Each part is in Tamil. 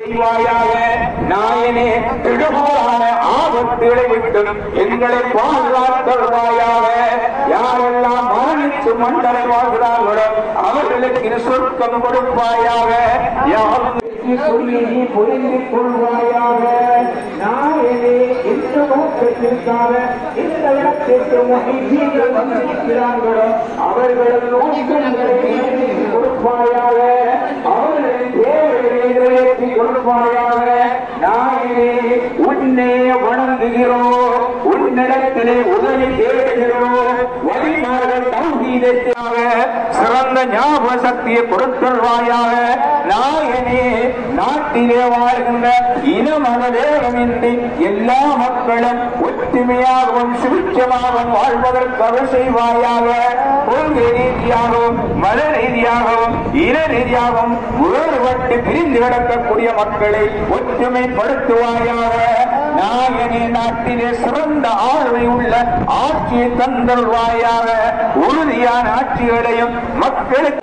செய்வாயாக நாயனே திடுமாறான ஆபத்துகளை விட்டும் எங்களை பாதுகாத்தருவாயாக யாரெல்லாம் மரணித்து மண்டலை வாழ்கிறார்களோ அவர்களுக்கு சொர்க்கம் கொடுப்பாயாக யாரும் சொல்லி நீ புரிந்து கொள்வாயாக நாயனே இந்த நோக்கத்திற்காக இந்த இடத்திற்கு மகிழ்ச்சிகள் வந்திருக்கிறார்களோ அவர்களது நோக்கங்களை நிறைவேற்றி கொடுப்பாயாக அவர்களின் தேவைகளை நிறைவேற்றி கொடுப்பாயாக நாயனே உன்னை வணங்குகிறோம் உன்னிடத்திலே உதவி தேடுகிறோம் வழிமார்கள் தௌஹீதத்திற்காக சிறந்த ஞாபக சக்தியை கொடுத்தல்வாயாக நாயனே நாட்டிலே வாழ்கின்ற இன மனதேகமின்றி எல்லா மக்களும் ஒற்றுமையாகவும் சுபிட்சமாகவும் வாழ்வதற்கு அருள் செய்வாயாக கொள்கை ரீதியாகவும் மத ரீதியாகவும் இன ரீதியாகவும் வேறுபட்டு பிரிந்து கிடக்கக்கூடிய மக்களை ஒற்றுமைப்படுத்துவாயாக நாயனே நாட்டிலே சிறந்த ஆளுமை உள்ள ஆட்சியை தந்தருள்வாயாக உறுதியான ஆட்சிகளையும் மக்களுக்கு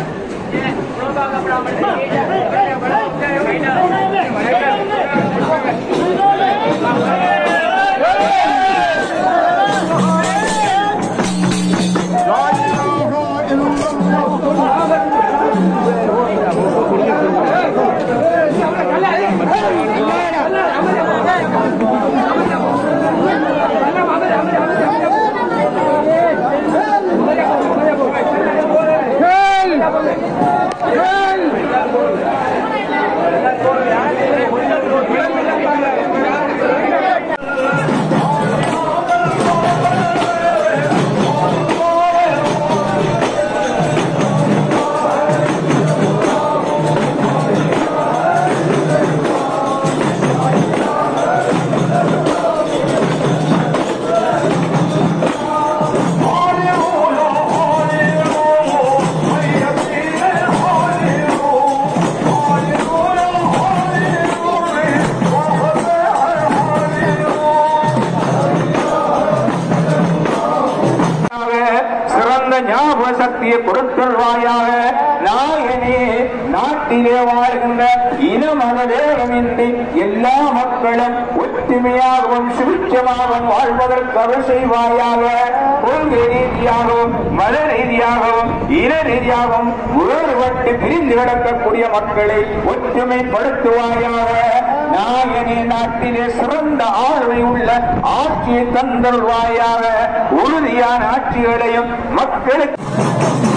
சிறந்த ஞாபக சக்தியை கொடுத்தல்வாயாக நாயனே நாட்டிலே வாழ்கின்ற இன மனதேகமின்றி எல்லா மக்களும் ஒற்றுமையாகவும் சுபிட்சமாகவும் வாழ்வதற்கு அருள் செய்வாயாக கொள்கை ரீதியாகவும் மத ரீதியாகவும் இன ரீதியாகவும் வேறுபட்டு பிரிந்து கிடக்கக்கூடிய மக்களை ஒற்றுமைப்படுத்துவாயாக நாயனே நாட்டிலே சிறந்த ஆளுமை உள்ள ஆட்சியை தந்தருள்வாயாக உறுதியான ஆட்சிகளையும் மக்களுக்கு